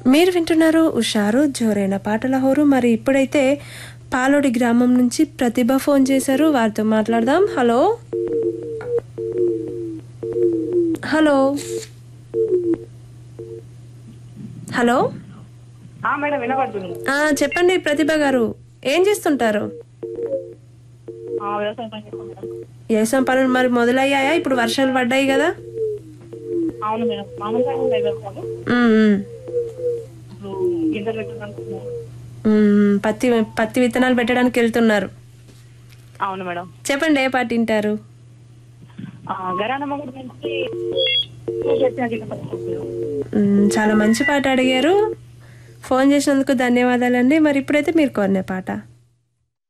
మీరు వింటున్నారు ఉషారు జోరైన పాటల హోరు మరి ఇప్పుడైతే పాలోడి గ్రామం నుంచి ప్రతిభ ఫోన్ చేశారు వారితో మాట్లాడదాం హలో హలో హలో ఆ మేడం వినపడుతుంది ఆ, చెప్పండి ప్రతిభ గారు ఏం చేస్తుంటారు ఆ, వ్యవసాయం పని చేస్తాం మేడం వ్యవసాయం పనులు మరి మొదలయ్యాయా ఇప్పుడు వర్షాలు పడ్డాయి కదా అవును మేడం మామూలుగా ఉన్నాయి వ్యవసాయం ఉమ్, ఉమ్. ఇప్పుడు గింజలు పెట్టాలనుకుంటున్నాం ఉమ్, పత్తి పత్తి విత్తనాలు పెట్టడానికి వెళ్తున్నారు అవును మేడం చెప్పండి ఏ పాట వింటారు ఆ, గరానమ్మ గుడి నుంచి చేసిన గిన్నె పట్టుకుంటున్నాం. ఉమ్, చాలా మంచి పాట అడిగారు ఫోన్ చేసినందుకు ధన్యవాదాలండి మరి ఇప్పుడైతే మీరు కోరిన పాట